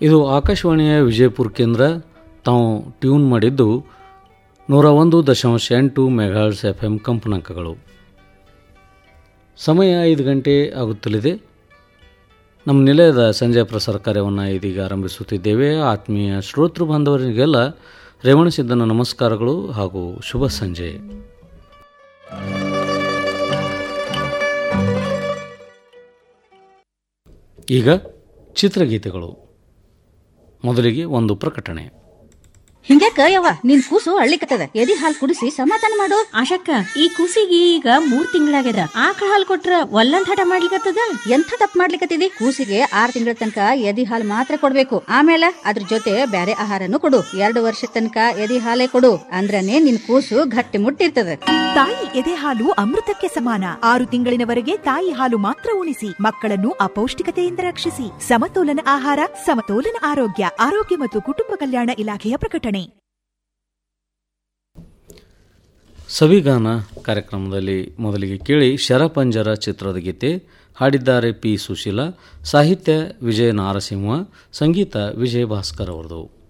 ಇದು ಆಕಾಶವಾಣಿಯ ವಿಜಯಪುರ ಕೇಂದ್ರ ತಾವು ಟ್ಯೂನ್ ಮಾಡಿದ್ದು ನೂರ ಒಂದು ದಶಾಂಶ ಎಂಟು ಮೆಗಾಹರ್ಸ್ ಎಫ್ ಎಂ ಕಂಪನಾಂಕಗಳು ಸಮಯ ಐದು ಗಂಟೆ ಆಗುತ್ತಲಿದೆ ನಮ್ಮ ನಿಲಯದ ಸಂಜೆ ಪ್ರಸಾರ ಕಾರ್ಯವನ್ನು ಇದೀಗ ಆರಂಭಿಸುತ್ತಿದ್ದೇವೆ ಆತ್ಮೀಯ ಶ್ರೋತೃ ಬಾಂಧವರಿಗೆಲ್ಲ ರೇವಣಸಿದ್ದನ ನಮಸ್ಕಾರಗಳು ಹಾಗೂ ಶುಭ ಸಂಜೆ ಈಗ ಚಿತ್ರಗೀತೆಗಳು ಮೊದಲಿಗೆ ಒಂದು ಪ್ರಕಟಣೆ ಹಿಂಗ್ಯಾಕ ಯವ್ವ ನಿನ್ ಕೂಸು ಅಳ್ಳಿಕತ್ತದ ಎದಿ ಹಾಲ್ ಕುಡಿಸಿ ಸಮಾಧಾನ ಮಾಡು ಆಶಕ್ಕ ಈ ಕೂಸಿಗೆ ಈಗ ಮೂರ್ ತಿಂಗಳಾಗ್ಯದ ಆಕಳ ಹಾಲ್ ಕೊಟ್ರ ಒಲ್ಲಂದ್ ಹಠ ಮಾಡ್ಲಿಕತ್ತದ ಎಂಥ ತಪ್ಪು ಮಾಡ್ಲಿಕತ್ತಿದಿ ಕೂಸಿಗೆ ಆರ್ ತಿಂಗಳ ತನಕ ಎದಿ ಹಾಲ್ ಮಾತ್ರ ಕೊಡ್ಬೇಕು ಆಮೇಲೆ ಅದ್ರ ಜೊತೆ ಬ್ಯಾರೆ ಆಹಾರನು ಕೊಡು ಎರಡು ವರ್ಷ ತನಕ ಎದಿ ಹಾಲೇ ಕೊಡು ಅಂದ್ರನೇ ನಿನ್ ಕೂಸು ಗಟ್ಟಿ ಮುಟ್ಟಿರ್ತದ ತಾಯಿ ಎದೆ ಹಾಲು ಅಮೃತಕ್ಕೆ ಸಮಾನ ಆರು ತಿಂಗಳಿನವರೆಗೆ ತಾಯಿ ಹಾಲು ಮಾತ್ರ ಉಣಿಸಿ ಮಕ್ಕಳನ್ನು ಅಪೌಷ್ಟಿಕತೆಯಿಂದ ರಕ್ಷಿಸಿ ಸಮತೋಲನ ಆಹಾರ ಸಮತೋಲನ ಆರೋಗ್ಯ ಆರೋಗ್ಯ ಮತ್ತು ಕುಟುಂಬ ಕಲ್ಯಾಣ ಇಲಾಖೆಯ ಪ್ರಕಟಣೆ ಸವಿಗಾನ ಕಾರ್ಯಕ್ರಮದಲ್ಲಿ ಮೊದಲಿಗೆ ಕೇಳಿ ಶರಪಂಜರ ಚಿತ್ರದ ಗೀತೆ ಹಾಡಿದ್ದಾರೆ ಪಿ ಸುಶೀಲ ಸಾಹಿತ್ಯ ವಿಜಯ ನಾರಸಿಂಹ ಸಂಗೀತ ವಿಜಯ ಭಾಸ್ಕರ್ ಅವರದು